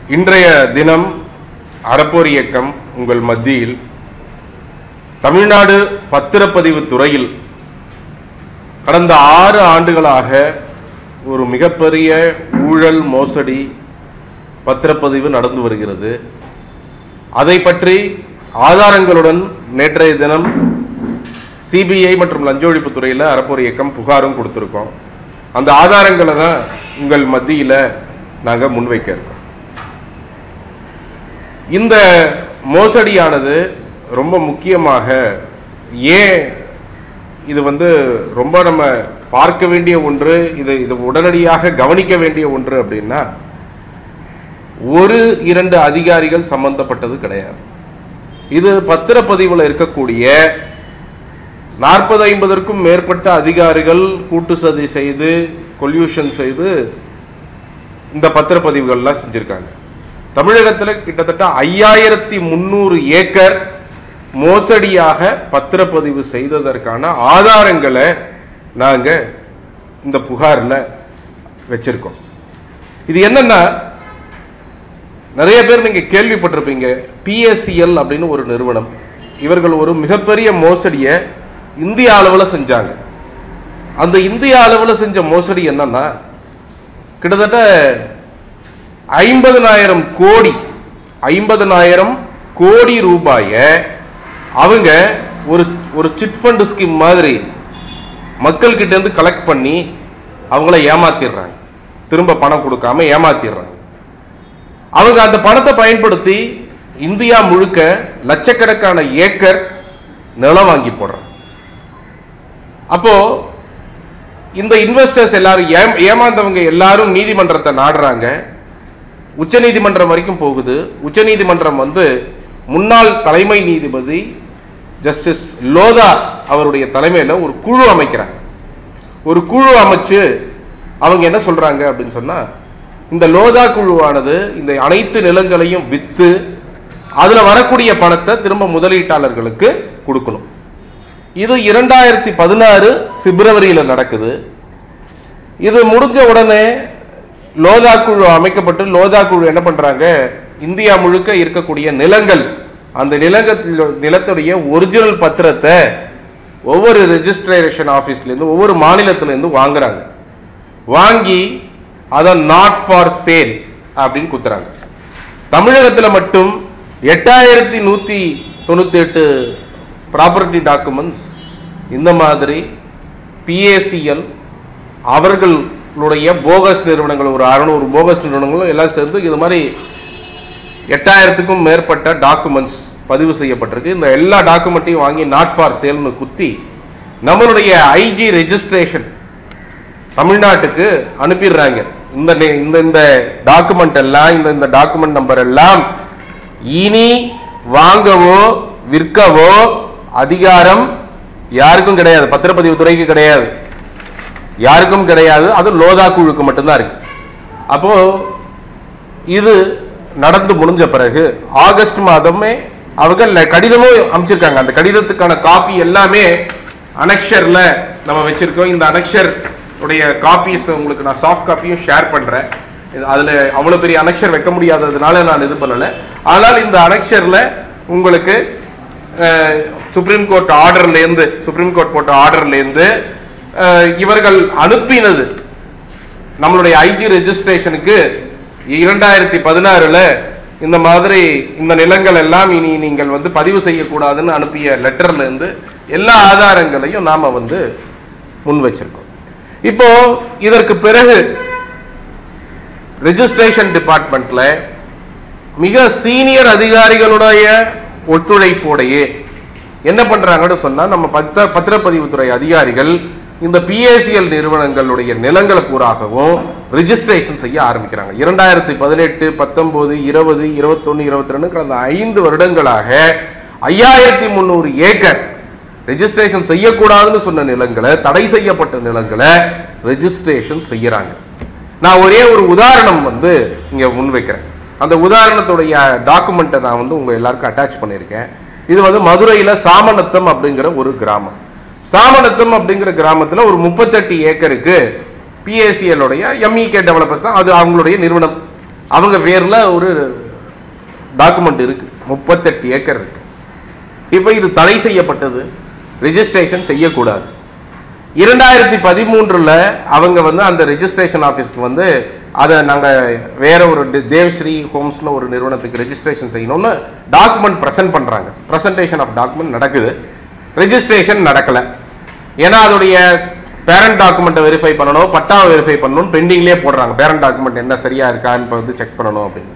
இன்றைய தினம் அறப்போர் இயக்கம் உங்கள் மத்தியில் தமிழ்நாடு பத்திரப்பதிவு துறையில் கடந்த ஆறு ஆண்டுகளாக ஒரு மிகப்பெரிய ஊழல் மோசடி பத்திரப்பதிவு நடந்து வருகிறது அதை பற்றி ஆதாரங்களுடன் நேற்றைய தினம் சிபிஐ மற்றும் லஞ்ச ஒழிப்பு துறையில் அறப்போர் இயக்கம் புகாரும் கொடுத்துருக்கோம் அந்த ஆதாரங்களை தான் உங்கள் மத்தியில் நாங்கள் முன்வைக்க இருக்கோம் இந்த மோசடியானது ரொம்ப முக்கியமாக ஏன் இது வந்து ரொம்ப நம்ம பார்க்க வேண்டிய ஒன்று இது இது உடனடியாக கவனிக்க வேண்டிய ஒன்று அப்படின்னா ஒரு இரண்டு அதிகாரிகள் சம்பந்தப்பட்டது கிடையாது இது பத்திரப்பதிவில் இருக்கக்கூடிய நாற்பது ஐம்பதற்கும் மேற்பட்ட அதிகாரிகள் கூட்டு சதி செய்து கொல்யூஷன் செய்து இந்த பத்திரப்பதிவுகள்லாம் செஞ்சுருக்காங்க தமிழகத்தில் கிட்டத்தட்ட ஐயாயிரத்தி முந்நூறு ஏக்கர் மோசடியாக பத்திரப்பதிவு செய்ததற்கான ஆதாரங்களை நாங்கள் இந்த புகாரில் வச்சிருக்கோம் இது என்னன்னா நிறைய பேர் நீங்க கேள்விப்பட்டிருப்பீங்க பிஎஸ்சிஎல் அப்படின்னு ஒரு நிறுவனம் இவர்கள் ஒரு மிகப்பெரிய மோசடியை இந்திய அளவில் செஞ்சாங்க அந்த இந்திய அளவில் செஞ்ச மோசடி என்னன்னா கிட்டத்தட்ட ஐம்பதனாயிரம் கோடி ஐம்பதனாயிரம் கோடி ரூபாயை அவங்க ஒரு ஒரு சிட் ஃபண்ட் ஸ்கீம் மாதிரி மக்கள்கிட்ட இருந்து கலெக்ட் பண்ணி அவங்கள ஏமாத்திடுறாங்க திரும்ப பணம் கொடுக்காம ஏமாத்திடுறாங்க அவங்க அந்த பணத்தை பயன்படுத்தி இந்தியா முழுக்க லட்சக்கணக்கான ஏக்கர் நிலம் வாங்கி போடுறாங்க அப்போ இந்த இன்வெஸ்டர்ஸ் எல்லாரும் ஏம் ஏமாந்தவங்க எல்லாரும் நீதிமன்றத்தை நாடுறாங்க உச்சநீதிமன்றம் வரைக்கும் போகுது உச்சநீதிமன்றம் வந்து முன்னாள் தலைமை நீதிபதி ஜஸ்டிஸ் லோதா அவருடைய தலைமையில் ஒரு குழு அமைக்கிறாங்க ஒரு குழு அமைச்சு அவங்க என்ன சொல்றாங்க அப்படின்னு சொன்னா இந்த லோதா குழுவானது இந்த அனைத்து நிலங்களையும் வித்து அதுல வரக்கூடிய பணத்தை திரும்ப முதலீட்டாளர்களுக்கு கொடுக்கணும் இது இரண்டாயிரத்தி பதினாறு பிப்ரவரியில் நடக்குது இது முடிஞ்ச உடனே லோதா குழு அமைக்கப்பட்டு லோதா குழு என்ன பண்றாங்க இந்தியா முழுக்க இருக்கக்கூடிய நிலங்கள் அந்த நிலங்கத்தில் நிலத்துடைய ஒரிஜினல் பத்திரத்தை ஒவ்வொரு ரெஜிஸ்ட்ரேஷன் ஆஃபீஸ்லேருந்து ஒவ்வொரு மாநிலத்திலேருந்து வாங்குறாங்க வாங்கி அதை நாட் ஃபார் சேல் அப்படின்னு குத்துறாங்க தமிழகத்தில் மட்டும் எட்டாயிரத்தி நூற்றி தொண்ணூற்றி எட்டு ப்ராப்பர்ட்டி டாக்குமெண்ட்ஸ் இந்த மாதிரி பிஏசிஎல் அவர்களுடைய போகஸ் நிறுவனங்கள் ஒரு அறநூறு போகஸ் நிறுவனங்களும் எல்லாம் சேர்ந்து இது மாதிரி எட்டாயிரத்துக்கும் மேற்பட்ட டாக்குமெண்ட்ஸ் பதிவு செய்யப்பட்டிருக்கு இந்த எல்லா டாக்குமெண்ட்டையும் வாங்கி நாட் ஃபார் சேல்னு குத்தி நம்மளுடைய ஐஜி ரெஜிஸ்ட்ரேஷன் தமிழ்நாட்டுக்கு அனுப்பிடுறாங்க இந்த நே- இந்த இந்த டாக்குமெண்ட் எல்லாம் இந்த இந்த டாக்குமெண்ட் நம்பர் எல்லாம் இனி வாங்கவோ விற்கவோ அதிகாரம் யாருக்கும் கிடையாது பத்திரப்பதிவு துறைக்கு கிடையாது யாருக்கும் கிடையாது அது லோதா குழுக்கு மட்டும்தான் இருக்கு அப்போ இது நடந்து முடிஞ்ச பிறகு ஆகஸ்ட் மாதமே அவங்க ல- கடிதமும் அமைச்சிருக்காங்க அந்த கடிதத்துக்கான காப்பி எல்லாமே அனக்ஷர்ல நம்ம வச்சிருக்கோம் இந்த அனக்ஷர் உடைய காப்பீஸ் உங்களுக்கு நான் சாஃப்ட் காப்பியும் ஷேர் பண்றேன் இது அதுல அவ்வளவு பெரிய அனக்ஷர் வைக்க முடியாததுனால நான் இது பண்ணல ஆனால் இந்த அனக்ஷர்ல உங்களுக்கு அஹ், சுப்ரீம் கோர்ட் ஆர்டர்ல இருந்து சுப்ரீம் கோர்ட் போட்ட ஆர்டர்ல இருந்து அஹ், இவர்கள் அனுப்பினது நம்மளுடைய ஐஜி ரெஜிஸ்ட்ரேஷனுக்கு இரண்டாயிரத்தி பதினாறுல இந்த மாதிரி இந்த நிலங்கள் எல்லாம் இனி நீங்கள் வந்து பதிவு செய்யக்கூடாதுன்னு அனுப்பிய லெட்டர்ல இருந்து எல்லா ஆதாரங்களையும் நாம வந்து முன் வச்சிருக்கோம் இப்போ இதற்கு பிறகு ரெஜிஸ்ட்ரேஷன் டிபார்ட்மெண்ட்ல மிக சீனியர் அதிகாரிகளுடைய ஒத்துழைப்போடையே என்ன பண்றாங்கன்னு சொன்னா நம்ம பத்திர பத்திரப்பதிவுத்துறை அதிகாரிகள் இந்த பிஏசிஎல் நிறுவனங்களுடைய நிலங்களை பூராகவும் ரிஜிஸ்ட்ரேஷன் செய்ய ஆரம்பிக்கிறாங்க இரண்டாயிரத்தி பதினெட்டு பத்தொன்பது இருபது இருபத்தொன்னு இருபத்தி ரெண்டு கடந்த ஐந்து வருடங்களாக ஐயாயிரத்தி முந்நூறு ஏக்கர் ரெஜிஸ்ட்ரேஷன் செய்யக்கூடாதுன்னு சொன்ன நிலங்களை தடை செய்யப்பட்ட நிலங்களை ரெஜிஸ்ட்ரேஷன் செய்யறாங்க நான் ஒரே ஒரு உதாரணம் வந்து இங்க முன்வைக்கிறேன் அந்த உதாரணத்துடைய டாக்குமெண்ட்டை நான் வந்து உங்க எல்லாருக்கும் அட்டாச் பண்ணியிருக்கேன் இது வந்து மதுரையில சாமநத்தம் அப்படிங்கிற ஒரு கிராமம் சாமநத்தம் அப்படிங்கிற கிராமத்துல ஒரு முப்பத்தெட்டு ஏக்கருக்கு பிஏசிஎல் உடைய எம்இகே டெவலப்பர்ஸ் தான் அது அவங்களுடைய நிறுவனம் அவங்க பேர்ல ஒரு டாக்குமெண்ட் இருக்கு முப்பத்தெட்டு ஏக்கர் இருக்கு இப்போ இது தடை செய்யப்பட்டது ரெஜிஸ்ட்ரேஷன் செய்யக்கூடாது இரண்டாயிரத்தி பதிமூன்றில் அவங்க வந்து அந்த ரெஜிஸ்ட்ரேஷன் ஆஃபீஸ்க்கு வந்து அதை நாங்கள் வேற ஒரு டி- தேவ்ஸ்ரீ ஹோம்ஸ்னு ஒரு நிறுவனத்துக்கு ரெஜிஸ்ட்ரேஷன் செய்யணும்னு டாக்குமெண்ட் ப்ரெசென்ட் பண்ணுறாங்க ப்ரெசன்டேஷன் ஆஃப் டாக்குமெண்ட் நடக்குது ரெஜிஸ்ட்ரேஷன் நடக்கலை ஏன்னா அதோடைய பேரண்ட் டாக்குமெண்ட்டை வெரிஃபை பண்ணணும் பட்டாவை வெரிஃபை பண்ணணும் பெண்டிங்லேயே போடுறாங்க பேரண்ட் டாக்குமெண்ட் என்ன சரியா இருக்கான்னு இப்ப வந்து செக் பண்ணணும் அப்படின்னு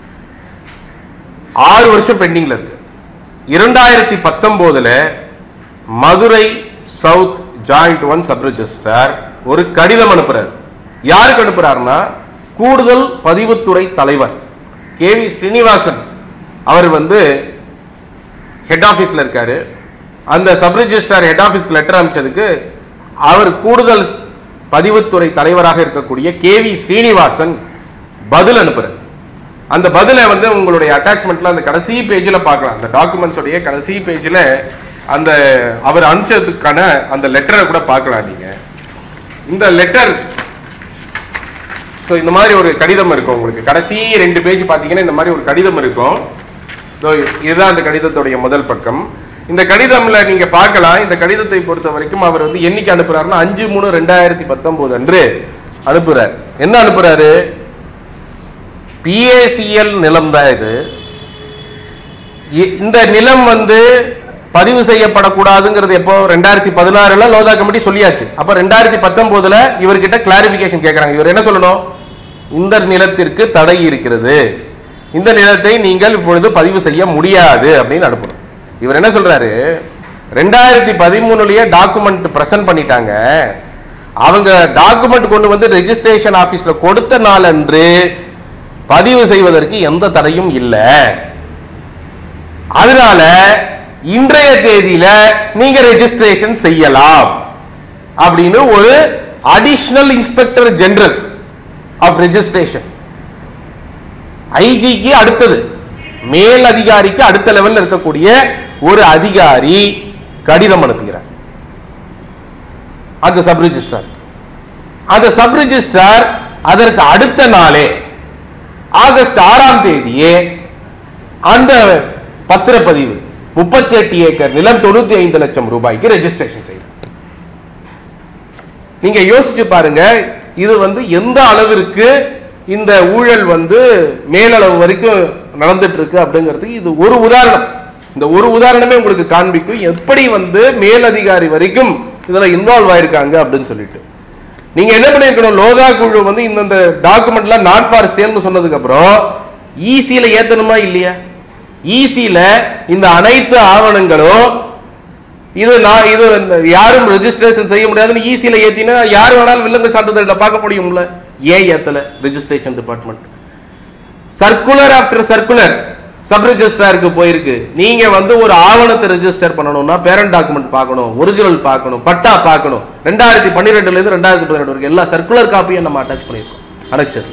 ஆறு வருஷம் பெண்டிங்ல இருக்கு இரண்டாயிரத்தி பத்தொன்பதுல Madurai south joint one sub register ஒரு கடிதம் அனுப்புறாரு யாருக்கு அனுப்புறாருன்னா கூடுதல் பதிவுத்துறை தலைவர் கே வி ஸ்ரீனிவாசன் அவர் வந்து ஹெட் ஆஃபீஸில் இருக்காரு அந்த சப் ரெஜிஸ்ட்ரார் ஹெட் ஆஃபீஸ்க்கு லெட்டர் அனுப்பிச்சதுக்கு அவர் கூடுதல் பதிவுத்துறை தலைவராக இருக்கக்கூடிய கே வி ஸ்ரீனிவாசன் பதில் அனுப்புறாரு அந்த பதிலை வந்து உங்களுடைய அட்டாச்மெண்ட்ல அந்த கடைசி பேஜில் பார்க்கலாம் அந்த டாக்குமெண்ட்ஸ் உடைய கடைசி பேஜில் அந்த அவர் அனுப்பிச்சதுக்கான அந்த லெட்டரை கூட பார்க்கலாம் நீங்க இந்த லெட்டர் ஸோ இந்த மாதிரி ஒரு கடிதம் இருக்கும் உங்களுக்கு கடைசி ரெண்டு பேஜ் பார்த்தீங்கன்னா இந்த மாதிரி ஒரு கடிதம் இருக்கும் இதோ இதுதான் அந்த கடிதத்துடைய முதல் பக்கம் இந்த கடிதம்ல நீங்க பார்க்கலாம் இந்த கடிதத்தை பொறுத்த வரைக்கும் அவர் வந்து என்னைக்கு அனுப்புறாருன்னா அஞ்சு மூணு ரெண்டாயிரத்தி பத்தொன்பது அன்று அனுப்புறார் என்ன அனுப்புறாரு பிஏசிஎல் நிலம் தான் இது இ- இந்த நிலம் வந்து பதிவு செய்யப்படக்கூடாதுங்கிறது எப்போ ரெண்டாயிரத்தி பதினாறுல லோதா கமிட்டி சொல்லியாச்சு அப்ப ரெண்டாயிரத்தி பத்தொன்பதுல இவர்கிட்ட கிளாரிபிகேஷன் கேட்கறாங்க இவர் என்ன சொல்லணும் இந்த நிலத்திற்கு தடை இருக்கிறது இந்த நிலத்தை நீங்கள் இப்பொழுது பதிவு செய்ய முடியாது அப்படின்னு அனுப்பணும் இவர் என்ன சொல்றாரு ரெண்டாயிரத்தி பதிமூணுலயே டாக்குமெண்ட் பிரசன்ட் பண்ணிட்டாங்க அவங்க டாக்குமெண்ட் கொண்டு வந்து ரெஜிஸ்ட்ரேஷன் ஆபீஸ்ல கொடுத்த நாள் அன்று பதிவு செய்வதற்கு எந்த தடையும் இல்லை அதனால இன்றைய தேதியில நீங்க ரெஜிஸ்ட்ரேஷன் செய்யலாம் அப்படின்னு ஒரு additional inspector general of registration ஐஜிக்கு அடுத்தது மேல் அதிகாரிக்கு அடுத்த லெவல்ல இருக்கக்கூடிய ஒரு அதிகாரி கடிதம் அனுப்புகிறார் அந்த சப் ரிஜிஸ்ட்ரார் அந்த சப் ரிஜிஸ்ட்ரார் அதற்கு அடுத்த நாளே ஆகஸ்ட் ஆறாம் தேதியே அந்த பத்திரப்பதிவு முப்பத்தி எட்டு ஏக்கர் நிலம் தொண்ணூத்தி ஐந்து லட்சம் ரூபாய்க்கு ரெஜிஸ்ட்ரேஷன் செய்யணும் நீங்க யோசிச்சு பாருங்க இது வந்து எந்த அளவிற்கு இந்த ஊழல் வந்து மேலளவு வரைக்கும் நடந்துட்டு இருக்கு அப்படிங்கிறதுக்கு இது ஒரு உதாரணம் இந்த ஒரு உதாரணமே உங்களுக்கு காண்பிக்கும் எப்படி வந்து மேலதிகாரி வரைக்கும் இதுல இன்வால்வ் ஆயிருக்காங்க அப்படின்னு சொல்லிட்டு நீங்க என்ன பண்ணிருக்கணும் லோகா குழு வந்து இந்த டாக்குமெண்ட்லாம் நாட் ஃபார் சேல்னு சொன்னதுக்கு அப்புறம் ஈசியில ஏத்தணுமா இல்லையா ஈசியில இந்த அனைத்து ஆவணங்களும் இது நான் இது யாரும் ரெஜிஸ்ட்ரேஷன் செய்ய முடியாதுன்னு ஈசியில ஏத்தினா யார் வேணாலும் வில்லங்க சான்றிதழ்ல பார்க்க முடியும்ல ஏன் ஏத்தல registration department circular after circular sub ரெஜிஸ்ட்ராருக்கு போயிருக்கு நீங்க வந்து ஒரு ஆவணத்தை ரெஜிஸ்டர் பண்ணணும்னா பேரண்ட் டாக்குமெண்ட் பார்க்கணும் ஒரிஜினல் பார்க்கணும் பட்டா பார்க்கணும் ரெண்டாயிரத்தி பன்னிரெண்டுல இருந்து ரெண்டாயிரத்தி பதினெட்டு வரைக்கும் எல்லா சர்க்குலர் காப்பியும் நம்ம அட்டாச் பண்ணியிருக்கோம் அனெக்சர்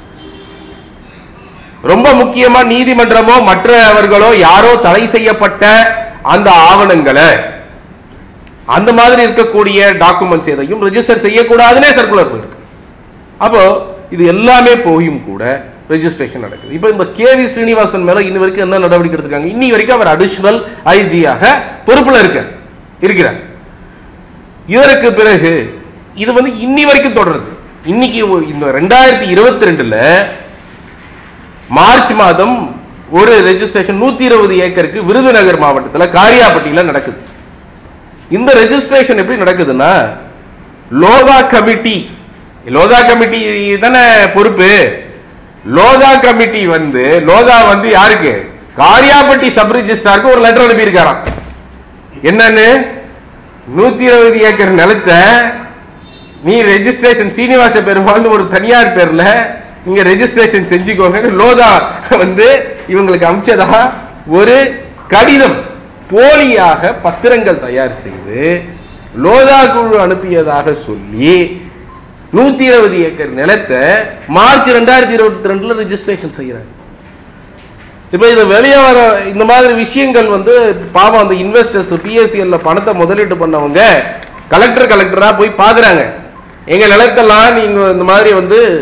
ரொம்ப முக்கியமா நீதிமன்றமோ மற்றவர்களோ யாரோ தடை செய்யப்பட்ட அந்த ஆவணங்களை அந்த மாதிரி இருக்கக்கூடிய டாக்குமெண்ட்ஸ் எதையும் ரெஜிஸ்டர் செய்யக்கூடாதுன்னே சர்க்குலர் போயிருக்கு அப்போ இது எல்லாமே போயும் கூட ரெஜிஸ்ட்ரேஷன் நடக்குது இப்போ இந்த கேவி ஸ்ரீனிவாசன் மேல இன்னி வரைக்கும் என்ன நடவடிக்கை எடுத்திருக்காங்க இன்னி வரைக்கும் அவர் அடிஷனல் ஐஜியாக பொறுப்புல இருக்க இருக்கிறார் இதற்கு பிறகு இது வந்து இன்னி வரைக்கும் தொடருது இன்னைக்கு ஒ- இந்த ரெண்டாயிரத்தி இருபத்தி ரெண்டுல மார்ச் மாதம் ஒரு ரெஜிஸ்ட்ரேஷன் நூத்தி இருபது ஏக்கருக்கு விருதுநகர் மாவட்டத்தில் காரியாபட்டியில நடக்குது இந்த ரெஜிஸ்ட்ரேஷன் எப்படி நடக்குதுன்னா லோகா கமிட்டி லோகா கமிட்டி தானே பொறுப்பு லோகா கமிட்டி வந்து லோகா வந்து யாருக்கு காரியாபட்டி சப் ரிஜிஸ்ட்ராருக்கு ஒரு லெட்டர் அனுப்பியிருக்காராம் என்னன்னு நூத்தி இருபது ஏக்கர் நிலத்தை நீ ரெஜிஸ்ட்ரேஷன் சீனிவாச பெருமாள்னு ஒரு தனியார் பேர்ல நீங்க ரெஜிஸ்ட்ரேஷன் செஞ்சுக்கோங்க லோதா வந்து இவங்களுக்கு அமிச்சதா ஒரு கடிதம் போலியாக பத்திரங்கள் தயார் செய்து லோதா குழு அனுப்பியதாக சொல்லி நூத்தி இருபது ஏக்கர் நிலத்தை மார்ச் ரெண்டாயிரத்தி இருபத்தி ரெண்டுல ரெஜிஸ்ட்ரேஷன் செய்யறாங்க இப்போ இது வெளியே வர இந்த மாதிரி விஷயங்கள் வந்து பாவம் அந்த இன்வெஸ்டர்ஸ் பிஎஸ்சிஎல்ல பணத்தை முதலீட்டு பண்ணவங்க கலெக்டர் கலெக்டரா போய் பார்க்குறாங்க எங்க நிலத்தெல்லாம் நீங்க இந்த மாதிரி வந்து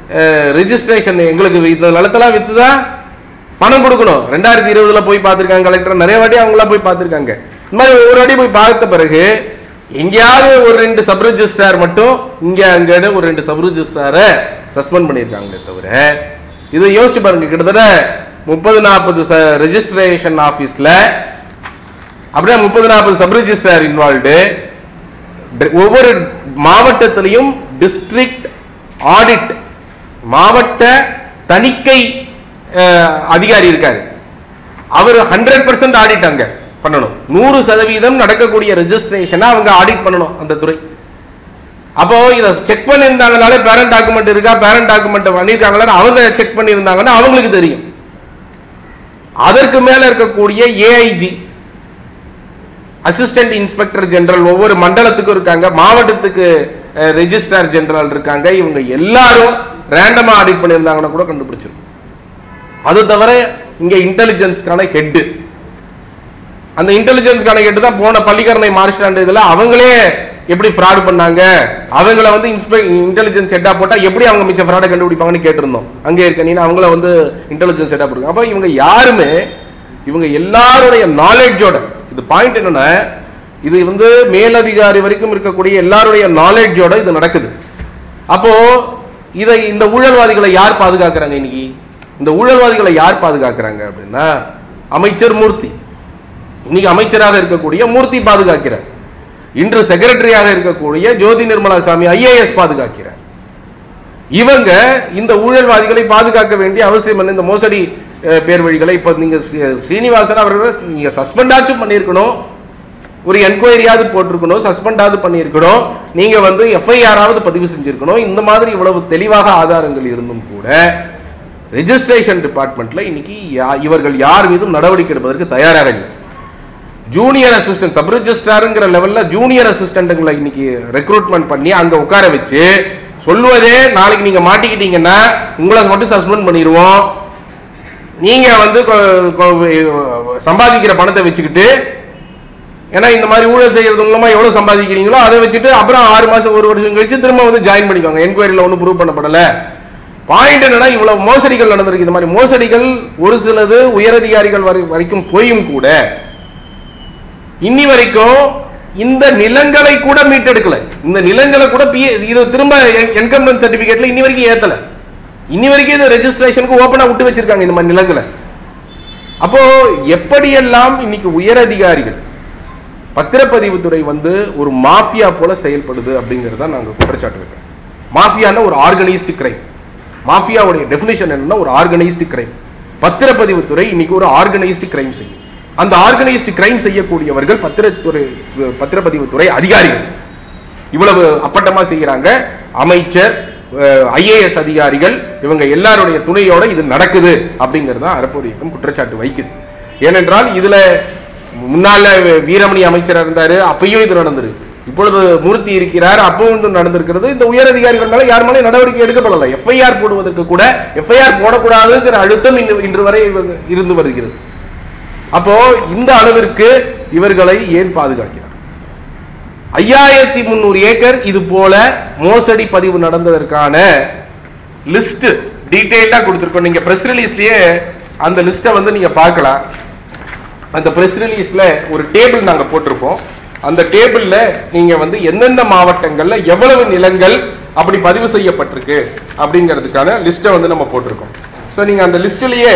ரெஜிஸ்ட்ரேஷன் எங்களுக்கு இந்த நிலத்தெல்லாம் வித்துதான் பணம் கொடுக்கணும் ரெண்டாயிரத்தி இருபதுல போய் பார்த்துருக்காங்க கலெக்டர் நிறைய வாட்டி அவங்களாம் போய் பார்த்துருக்காங்க இந்த மாதிரி ஒவ்வொரு வாட்டி போய் பார்த்த பிறகு எங்கேயாவது ஒரு ரெண்டு சப் ரெஜிஸ்ட்ரார் மட்டும் இங்க அங்கன்னு ஒரு ரெண்டு சப் ரெஜிஸ்ட்ராரை சஸ்பெண்ட் பண்ணியிருக்காங்களே தவிர இதை யோசிச்சு பாருங்க கிட்டத்தட்ட முப்பது நாற்பது ரெஜிஸ்ட்ரேஷன் ஆஃபீஸில் அப்படியே முப்பது நாற்பது சப் ரெஜிஸ்ட்ரார் இன்வால்வ்டு ஒவ்வொரு மாவட்டத்திலையும் டிஸ்ட்ரிக்ட் ஆடிட் மாவட்ட தணிக்கை அஹ், அதிகாரி இருக்காரு அவர் ஹண்ட்ரட் பர்சன்ட் ஆடிட் அங்க பண்ணணும் நூறு சதவீதம் நடக்கக்கூடிய ரெஜிஸ்ட்ரேஷனை அவங்க ஆடிட் பண்ணணும் அந்த துறை அப்போ இதை செக் பண்ணியிருந்தாங்கனாலே பேரண்ட் டாக்குமெண்ட் இருக்கா பேரண்ட் டாக்குமெண்ட் பண்ணியிருக்காங்களான்னு அவங்க செக் பண்ணியிருந்தாங்கன்னா அவங்களுக்கு தெரியும் அதற்கு மேல இருக்கக்கூடிய ஏஐஜி அசிஸ்டன்ட் இன்ஸ்பெக்டர் ஜெனரல் ஒவ்வொரு மண்டலத்துக்கும் இருக்காங்க மாவட்டத்துக்கு ரெஜிஸ்ட்ரார் ஜெனரல் இருக்காங்க இவங்க எல்லாரும் ரேண்டமா ஆடிட் பண்ணியிருந்தாங்கன்னா கூட கண்டுபிடிச்சிருக்கும் அது தவிர இங்க இன்டெலிஜென்ஸ்க்கான ஹெட் அந்த இன்டெலிஜென்ஸ்க்கான ஹெட் தான் போன பள்ளிக்கரணை மார்ஷாண்ட் இதுல அவங்களே எப்படி ஃப்ராட் பண்ணாங்க அவங்கள வந்து இன்ஸ்பெ இன்டெலிஜென்ஸ் ஹெட்டா போட்டா எப்படி அவங்க மிச்ச ஃப்ராடை கண்டுபிடிப்பாங்கன்னு கேட்டிருந்தோம் அங்கே இருக்க நீ அவங்கள வந்து இன்டெலிஜென்ஸ் ஹெட்டா போடுங்க அப்போ இவங்க யாருமே இவங்க எல்லாருடைய நாலேஜோட இது பாயிண்ட் என்னன்னா இது வந்து மேலதிகாரி வரைக்கும் இருக்கக்கூடிய எல்லாருடைய நாலேஜோட இது நடக்குது அப்போ இதை இந்த ஊழல்வாதிகளை யார் பாதுகாக்கிறாங்க இன்னைக்கு இந்த ஊழல்வாதிகளை யார் பாதுகாக்கிறாங்க அப்படின்னா அமைச்சர் மூர்த்தி இன்னைக்கு அமைச்சராக இருக்கக்கூடிய மூர்த்தி பாதுகாக்கிறார் இன்று செக்ரட்டரியாக இருக்கக்கூடிய ஜோதி நிர்மலா சாமி ஐஏஎஸ் பாதுகாக்கிறார் இவங்க இந்த ஊழல்வாதிகளை பாதுகாக்க வேண்டிய அவசியம் என்ன இந்த மோசடி அஹ், பேர் வழிகளை இப்போ நீங்க ஸ்ரீ- ஸ்ரீனிவாசன் அவர்களை நீங்க சஸ்பெண்டாச்சும் பண்ணியிருக்கணும் ஒரு என்கொயரியாவது போட்டிருக்கணும் சஸ்பெண்டாவது பண்ணியிருக்கணும் நீங்க வந்து எஃப்ஐஆராவது பதிவு செஞ்சிருக்கணும் இந்த மாதிரி இவ்வளவு தெளிவாக ஆதாரங்கள் இருந்தும் கூட ரெஜிஸ்ட்ரேஷன் டிபார்ட்மெண்ட்ல இன்னைக்கு யா- இவர்கள் யார் மீதும் நடவடிக்கை எடுப்பதற்கு தயாராக இல்லை ஜூனியர் அசிஸ்டன்ட் சப் ரெஜிஸ்ட்ராருங்கிற லெவல்ல ஜூனியர் அசிஸ்டன்ட்டுங்களை இன்னைக்கு ரெக்ரூட்மெண்ட் பண்ணி அங்க உட்கார வச்சு சொல்லுவதே நாளைக்கு நீங்க மாட்டிக்கிட்டீங்கன்னா உங்களை மட்டும் சஸ்பெண்ட் பண்ணிடுவோம் நீங்க வந்து கொ- கொ- சம்பாதிக்கிற பணத்தை வச்சுக்கிட்டு ஏன்னா இந்த மாதிரி ஊழல் செய்யறது மூலமா எவ்வளவு சம்பாதிக்கிறீங்களோ அதை வச்சுட்டு அப்புறம் ஆறு மாசம் ஒரு வருஷம் கழிச்சு திரும்ப வந்து ஜாயின் பண்ணிக்கோங்க என்கொயரியில் ஒன்றும் ப்ரூவ் பண்ணப்படல பாயிண்ட் என்னன்னா இவ்வளவு மோசடிகள் நடந்திருக்கு இந்த மாதிரி மோசடிகள் ஒரு சிலது உயரதிகாரிகள் வரை வரைக்கும் போயும் கூட இன்னி வரைக்கும் இந்த நிலங்களை கூட மீட்டெடுக்கல இந்த நிலங்களை கூட பி- இது திரும்ப என்கம்பன் சர்டிபிகேட்ல இன்னி வரைக்கும் ஏத்தல இன்னி வரைக்கும் இது ரெஜிஸ்ட்ரேஷனுக்கு ஓப்பனா விட்டு வச்சிருக்காங்க இந்த மாதிரி நிலங்களை அப்போ எப்படியெல்லாம் இன்னைக்கு உயர் அதிகாரிகள் பத்திரப்பதிவுத்துறை வந்து ஒரு மாஃபியா போல செயல்படுது அப்படிங்கறத நாங்க குற்றச்சாட்டு வைக்கிறோம் மாஃபியான்னா ஒரு ஆர்கனைஸ்டு கிரைம் மாஃபியாவுடைய டெஃபினிஷன் என்னன்னா ஒரு ஆர்கனைஸ்டு கிரைம் பத்திரப்பதிவுத்துறை இன்னைக்கு ஒரு ஆர்கனைஸ்டு கிரைம் செய்யும் அந்த ஆர்கனைஸ்டு கிரைம் செய்யக்கூடியவர்கள் பத்திரத்துறை பத்திரப்பதிவுத்துறை அதிகாரிகள் இவ்வளவு அப்பட்டமா செய்கிறாங்க அமைச்சர் ஐஏஎஸ் அதிகாரிகள் இவங்க எல்லாருடைய துணையோட இது நடக்குது அப்படிங்கிறது தான் அறப்போர் இயக்கம் குற்றச்சாட்டு வைக்குது ஏனென்றால் இதுல முன்னால வீரமணி அமைச்சரா இருந்தாரு அப்பயும் இது நடந்தது இப்பொழுது மூர்த்தி இருக்கிறார் அப்பவும் இது நடந்திருக்கிறது இந்த உயர் அதிகாரிகள் மேல யார் மேலே நடவடிக்கை எடுக்கப்படல எஃப்ஐஆர் போடுவதற்கு கூட எஃப்ஐஆர் போடக்கூடாதுங்கிற அழுத்தம் இன்று இன்று வரை இவங்க இருந்து வருகிறது அப்போ இந்த அளவிற்கு இவர்களை ஏன் பாதுகாக்கிறார் ஐயாயிரத்தி முந்நூறு ஏக்கர் இது போல மோசடி பதிவு நடந்ததற்கான லிஸ்ட் டீடைல்டா கொடுத்துருக்கோம் நீங்க பிரஸ் ரிலீஸ்லயே அந்த லிஸ்ட்டை வந்து நீங்க பார்க்கலாம் அந்த பிரஸ் ரிலீஸ்ல ஒரு டேபிள் நாங்க போட்டிருப்போம் அந்த டேபிள்ல நீங்க வந்து எந்தெந்த மாவட்டங்கள்ல எவ்வளவு நிலங்கள் அப்படி பதிவு செய்யப்பட்டிருக்கு அப்படிங்கிறதுக்கான லிஸ்ட்டை வந்து நம்ம போட்டிருக்கோம் ஸோ நீங்க அந்த லிஸ்ட்லயே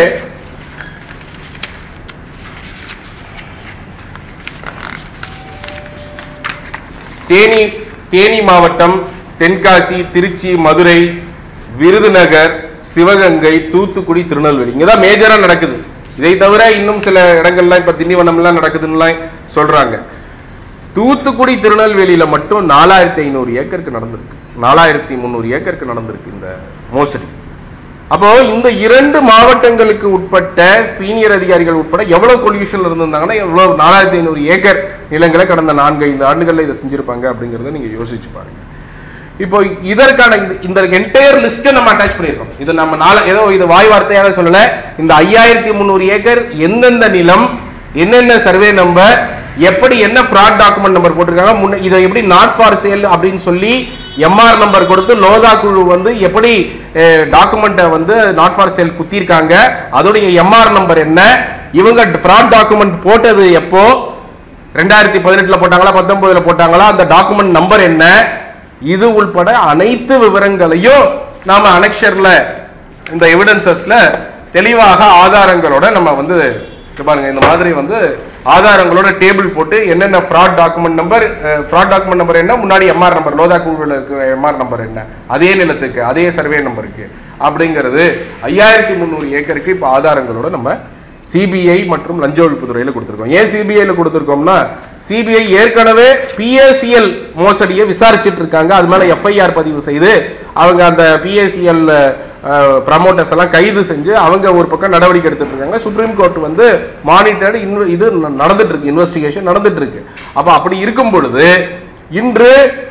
தேனி தேனி மாவட்டம் தென்காசி திருச்சி மதுரை விருதுநகர் சிவகங்கை தூத்துக்குடி திருநெல்வேலி இங்க தான் மேஜரா நடக்குது இதை தவிர இன்னும் சில இடங்கள்லாம் இப்ப திண்டிவனம்லாம் நடக்குதுன்னுலாம் சொல்றாங்க தூத்துக்குடி திருநெல்வேலியில மட்டும் நாலாயிரத்தி ஐநூறு ஏக்கருக்கு நடந்திருக்கு நாலாயிரத்தி முந்நூறு ஏக்கருக்கு நடந்திருக்கு இந்த மோசடி அப்போ இந்த இரண்டு மாவட்டங்களுக்கு உட்பட்ட சீனியர் அதிகாரிகள் உட்பட எவ்வளவு கொல்யூஷன் இருந்திருந்தாங்கன்னா எவ்வளவு நாலாயிரத்தி ஐநூறு ஏக்கர் நிலங்களை கடந்த நான்கு ஐந்து ஆண்டுகள்ல இதை செஞ்சிருப்பாங்க அப்படிங்கறத நீங்க யோசிச்சு பாருங்க இப்போ இதற்கான இது இந்த என்டையர் லிஸ்ட்டை நம்ம அட்டாச் பண்ணியிருக்கோம் இது நம்ம நாள ஏதோ இது வாய் வார்த்தையாக சொல்லல இந்த ஐயாயிரத்தி முந்நூறு ஏக்கர் எந்தெந்த நிலம் என்னென்ன சர்வே நம்பர் எப்படி என்ன ஃப்ராட் டாக்குமெண்ட் நம்பர் போட்டிருக்காங்க முன்ன இதை எப்படி நாட் ஃபார் சேல் அப்படின்னு சொல்லி எம்ஆர் நம்பர் கொடுத்து லோதா குழு வந்து எப்படி டாக்குமெண்ட்டை வந்து நாட் ஃபார் சேல் குத்திருக்காங்க அதோடைய எம்ஆர் நம்பர் என்ன இவங்க ஃப்ராட் டாக்குமெண்ட் போட்டது எப்போ ரெண்டாயிரத்தி பதினெட்டுல போட்டாங்களா பத்தொன்பதுல போட்டாங்களா அந்த டாக்குமெண்ட் நம்பர் என்ன இது உள்பட அனைத்து விவரங்களையும் நாம அனெக்ஷர்ல இந்த எவிடன்சஸ்ல தெளிவாக ஆதாரங்களோட நம்ம வந்து இங்க பாருங்க இந்த மாதிரி வந்து ஆதாரங்களோட டேபிள் போட்டு என்னென்ன fraud document number fraud document number என்ன முன்னாடி எம்ஆர் நம்பர் லோதா குழுவில் இருக்க எம்ஆர் நம்பர் என்ன அதே நிலத்துக்கு அதே சர்வே நம்பருக்கு அப்படிங்கிறது ஐயாயிரத்தி முந்நூறு ஏக்கருக்கு இப்போ ஆதாரங்களோட நம்ம சிபிஐ மற்றும் லஞ்ச ஒழிப்புத்துறையில் கொடுத்துருக்கோம் ஏன் சிபிஐல கொடுத்துருக்கோம்னா சிபிஐ ஏற்கனவே பிஎஸ்சிஎல் மோசடியை விசாரிச்சுட்டு இருக்காங்க அது மேல எஃப்ஐஆர் பதிவு செய்து அவங்க அந்த பிஎஸ்சிஎல் ப்ரமோட்டர்ஸ் எல்லாம் கைது செஞ்சு அவங்க ஒரு பக்கம் நடவடிக்கை எடுத்துட்டு இருக்காங்க சுப்ரீம் கோர்ட் வந்து மானிட்டர்டு இது ந- நடந்துட்டு இருக்கு இன்வெஸ்டிகேஷன் நடந்துட்டு இருக்கு அப்ப அப்படி இருக்கும் பொழுது இன்று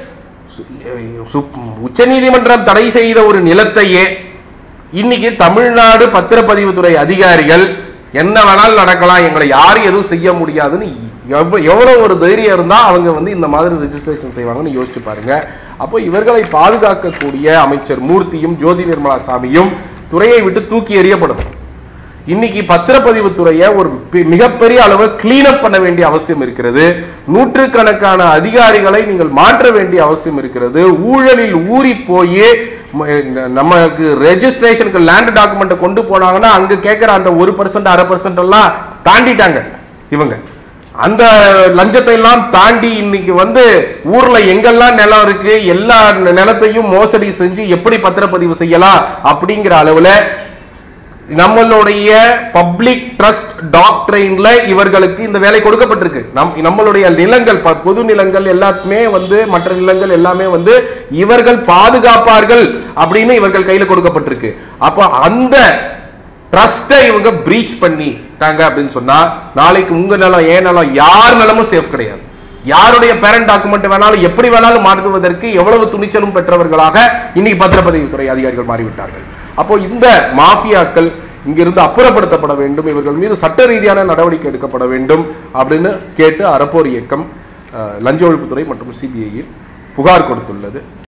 உச்ச நீதிமன்றம் தடை செய்த ஒரு நிலத்தையே இன்னைக்கு தமிழ்நாடு பத்திரப்பதிவுத்துறை அதிகாரிகள் என்ன வேணாலும் நடக்கலாம் எங்களை யாரும் எதுவும் செய்ய முடியாதுன்னு எவ்வ எவ்வளோ ஒரு தைரியம் இருந்தால் அவங்க வந்து இந்த மாதிரி ரெஜிஸ்ட்ரேஷன் செய்வாங்கன்னு யோசிச்சு பாருங்க அப்போ இவர்களை பாதுகாக்கக்கூடிய அமைச்சர் மூர்த்தியும் ஜோதி நிர்மலா சாமியும் துறையை விட்டு தூக்கி எறியப்படணும் இன்னைக்கு பத்திரப்பதிவு துறையை ஒரு பெ- மிகப்பெரிய அளவு கிளீனப் பண்ண வேண்டிய அவசியம் இருக்கிறது நூற்றுக்கணக்கான அதிகாரிகளை நீங்கள் மாற்ற வேண்டிய அவசியம் இருக்கிறது ஊழலில் ஊறி போய் ம- ந- நமக்கு ரெஜிஸ்ட்ரேஷனுக்கு லேண்ட் டாக்குமெண்ட்டை கொண்டு போனாங்கன்னா அங்க கேட்குற அந்த ஒரு பர்சன்ட் அரை பர்சன்ட் எல்லாம் தாண்டிட்டாங்க இவங்க அந்த லஞ்சத்தை எல்லாம் தாண்டி இன்னைக்கு வந்து ஊர்ல எங்கெல்லாம் நிலம் இருக்கு எல்லா நிலத்தையும் மோசடி செஞ்சு எப்படி பத்திரப்பதிவு செய்யலாம் அப்படிங்கிற அளவுல நம்மளுடைய பப்ளிக் ட்ரஸ்ட் டாக்ட்ரைன்ல இவர்களுக்கு இந்த வேலை கொடுக்கப்பட்டிருக்கு நம் நம்மளுடைய நிலங்கள் ப- பொது நிலங்கள் எல்லாத்துமே வந்து மற்ற நிலங்கள் எல்லாமே வந்து இவர்கள் பாதுகாப்பார்கள் அப்படின்னு இவர்கள் கையில கொடுக்கப்பட்டிருக்கு அப்ப அந்த ட்ரஸ்ட்டை இவங்க பிரீச் பண்ணிட்டாங்க அப்படின்னு சொன்னா நாளைக்கு உங்க நிலம் ஏன் நிலம் யார் நிலமும் சேஃப் கிடையாது யாருடைய பேரண்ட் டாக்குமெண்ட் வேணாலும் எப்படி வேணாலும் மாற்றுவதற்கு எவ்வளவு துணிச்சலும் பெற்றவர்களாக இன்னைக்கு பத்திரப்பதிவுத்துறை அதிகாரிகள் மாறிவிட்டார்கள் அப்போ இந்த மாஃபியாக்கள் இங்கிருந்து அப்புறப்படுத்தப்பட வேண்டும் இவர்கள் மீது சட்ட ரீதியான நடவடிக்கை எடுக்கப்பட வேண்டும் அப்படின்னு கேட்டு அறப்போர் இயக்கம் அஹ், லஞ்ச ஒழிப்புத்துறை மற்றும் சிபிஐயில் புகார் கொடுத்துள்ளது